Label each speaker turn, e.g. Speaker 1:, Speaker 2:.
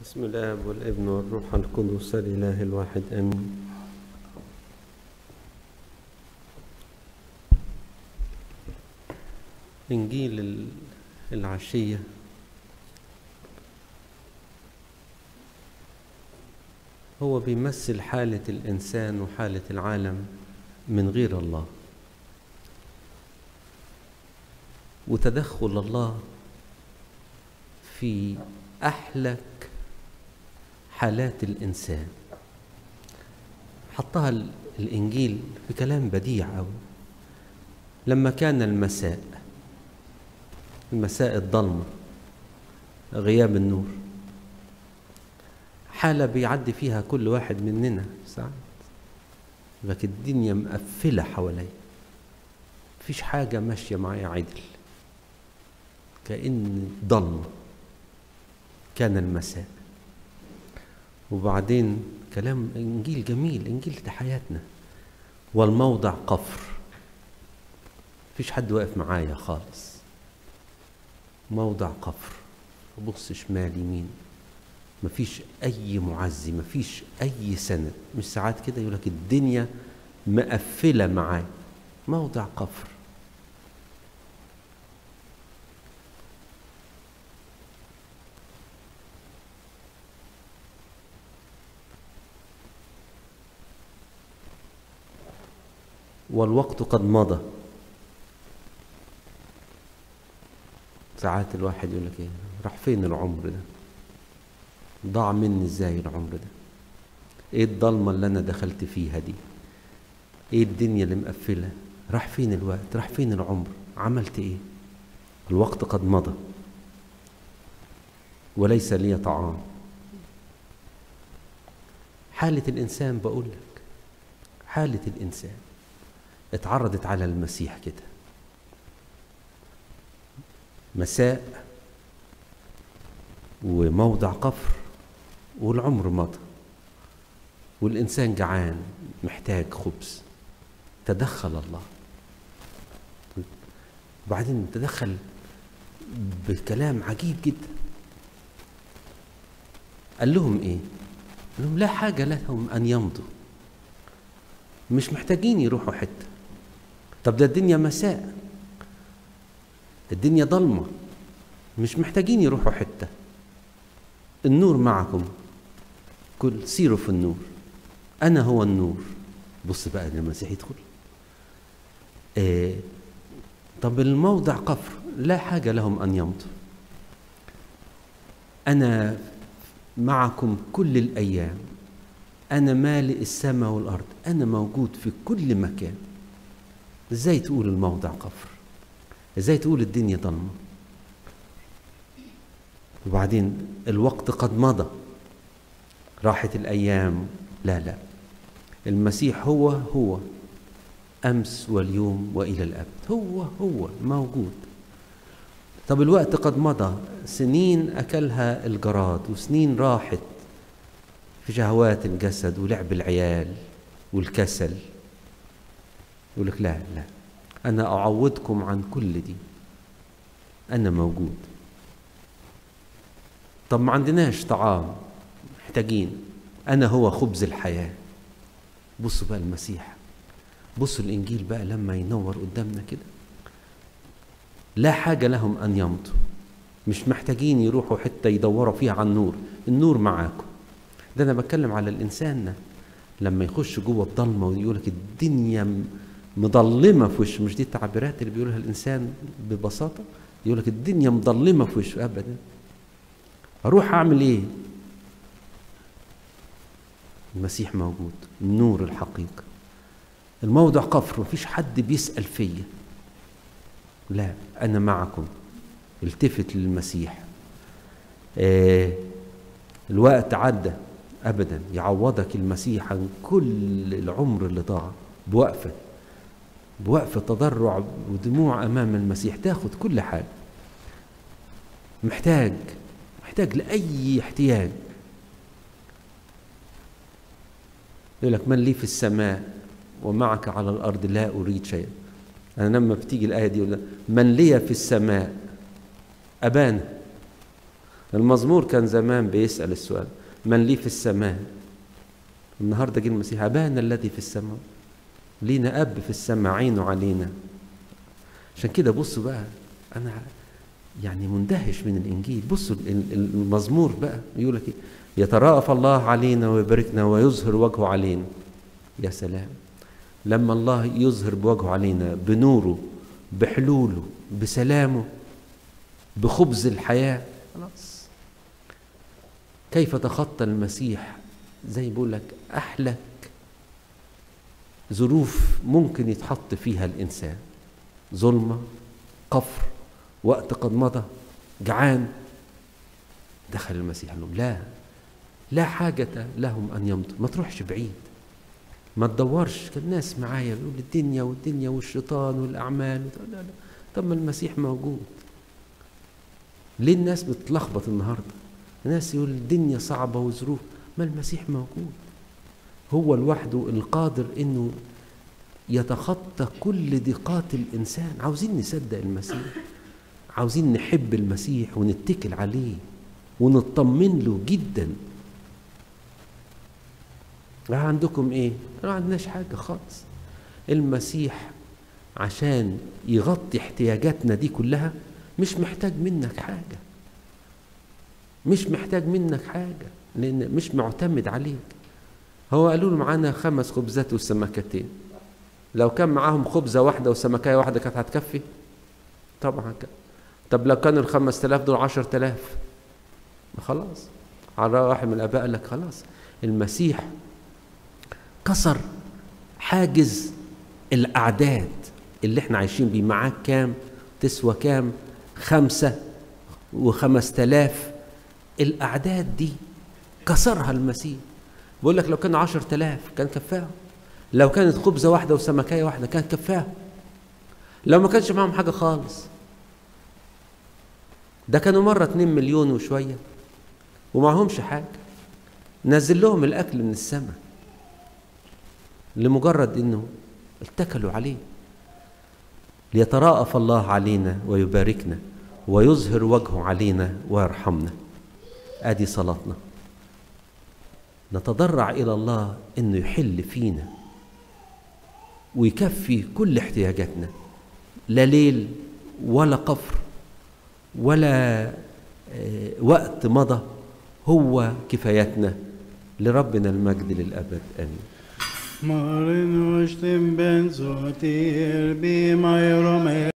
Speaker 1: بسم الاب والابن والروح القدس الاله الواحد امين انجيل ال- العشيه هو بيمثل حاله الانسان وحاله العالم من غير الله وتدخل الله في احلك حالات الانسان حطها ال- الانجيل في كلام بديع قوي لما كان المساء المساء الضلمه غياب النور حاله بيعدي فيها كل واحد مننا ساعات لكن الدنيا مقفله حواليا مفيش حاجه ماشيه معايا عدل كأن ضلمه كان المساء وبعدين كلام انجيل جميل انجيل ده حياتنا والموضع قفر مفيش حد واقف معايا خالص موضع قفر ابص شمال يمين مفيش اي معزي مفيش اي سند مش ساعات كده يقول لك الدنيا مقفله معايا موضع قفر والوقت قد مضى ساعات الواحد يقول لك ايه راح فين العمر ده ضاع مني ازاي العمر ده ايه الضلمه اللي انا دخلت فيها دي ايه الدنيا اللي مقفله راح فين الوقت راح فين العمر عملت ايه الوقت قد مضى وليس لي طعام حالة الإنسان بقول لك حالة الإنسان اتعرضت على المسيح كده مساء وموضع قفر والعمر مضى والإنسان جعان محتاج خبز تدخل الله وبعدين تدخل بكلام عجيب جدا قال لهم ايه قال لهم لا حاجة لهم أن يمضوا مش محتاجين يروحوا حتة طب ده الدنيا مساء الدنيا ضلمة مش محتاجين يروحوا حتة النور معكم كل سيروا في النور أنا هو النور بص بقى المسيح يدخل آه طب الموضع قفر لا حاجة لهم أن يمضوا أنا معكم كل الأيام أنا مالئ السماء والأرض أنا موجود في كل مكان إزاي تقول الموضع قفر إزاي تقول الدنيا ضلمة وبعدين الوقت قد مضى راحت الأيام لا لا المسيح هو هو أمس واليوم وإلى الأبد هو هو موجود طب الوقت قد مضى سنين أكلها الجراد وسنين راحت في شهوات الجسد ولعب العيال والكسل يقول لك لا لا أنا أعوضكم عن كل دي أنا موجود طب ما عندناش طعام محتاجين أنا هو خبز الحياة بصوا بقى المسيح بصوا الإنجيل بقى لما ينور قدامنا كده لا حاجة لهم أن يمضوا مش محتاجين يروحوا حتة يدوروا فيها على النور النور معاكم ده أنا بتكلم على الإنسان لما يخش جوه الضلمة ويقول لك الدنيا مضلمة في وشه مش دي التعبيرات اللي بيقولها الإنسان ببساطة يقول لك الدنيا مضلمة في وشه أبدا أروح أعمل إيه المسيح موجود نور الحقيقة الموضع قفر مفيش حد بيسأل فيا لا أنا معكم التفت للمسيح آه الوقت عدى أبدا يعوضك المسيح عن كل العمر اللي ضاع بوقفة بوقفة تضرع ودموع أمام المسيح تاخد كل حاجة محتاج محتاج لأي احتياج يقول لك من لي في السماء ومعك على الأرض لا أريد شيئا أنا لما بتيجي الآية دي يقول من لي في السماء أبانا المزمور كان زمان بيسأل السؤال من لي في السماء النهارده جه المسيح أبانا الذي في السماء لينا أب في السماء عينه علينا عشان كده بصوا بقى أنا يعني مندهش من الإنجيل بصوا المزمور بقى يقول لك إيه يتراءف الله علينا ويباركنا ويظهر وجهه علينا يا سلام لما الله يظهر بوجهه علينا بنوره بحلوله بسلامه بخبز الحياة خلاص كيف تخطى المسيح زي بيقول لك أحلك ظروف ممكن يتحط فيها الإنسان ظلمة قفر وقت قد مضى جعان دخل المسيح لهم لا لا حاجة لهم أن يمضوا ما تروحش بعيد ما تدورش كان الناس معايا بيقول الدنيا والدنيا والشيطان والأعمال لا لا طب ما المسيح موجود ليه الناس بتتلخبط النهارده الناس يقول الدنيا صعبة وظروف ما المسيح موجود هو لوحده القادر انه يتخطى كل ضيقات الانسان عاوزين نصدق المسيح عاوزين نحب المسيح ونتكل عليه ونطمن له جدا عندكم ايه ما عندناش حاجه خالص المسيح عشان يغطي احتياجاتنا دي كلها مش محتاج منك حاجه مش محتاج منك حاجه لان مش معتمد عليك هو قالوا له معانا خمس خبزات وسمكتين لو كان معاهم خبزه واحده وسمكايه واحده كانت هتكفي طبعا كان طب لو كانوا الخمس تلاف دول عشر تلاف خلاص على واحد من الاباء قال لك خلاص المسيح كسر حاجز الاعداد اللي احنا عايشين بيه معاك كام تسوى كام خمسة وخمس تلاف الأعداد دي كسرها المسيح بقول لك لو كانوا عشر تلاف كان كفاهم لو كانت خبزة واحدة وسمكاية واحدة كان كفاهم لو ما كانش معاهم حاجة خالص ده كانوا مرة اتنين مليون وشوية ومعهمش حاجة نزل لهم الأكل من السماء لمجرد انه اتكلوا عليه ليتراءف الله علينا ويباركنا ويظهر وجهه علينا ويرحمنا ادي صلاتنا نتضرع الى الله انه يحل فينا ويكفي كل احتياجاتنا لا ليل ولا قفر ولا وقت مضى هو كفايتنا لربنا المجد للابد امين
Speaker 2: Maren och stimben så till be mig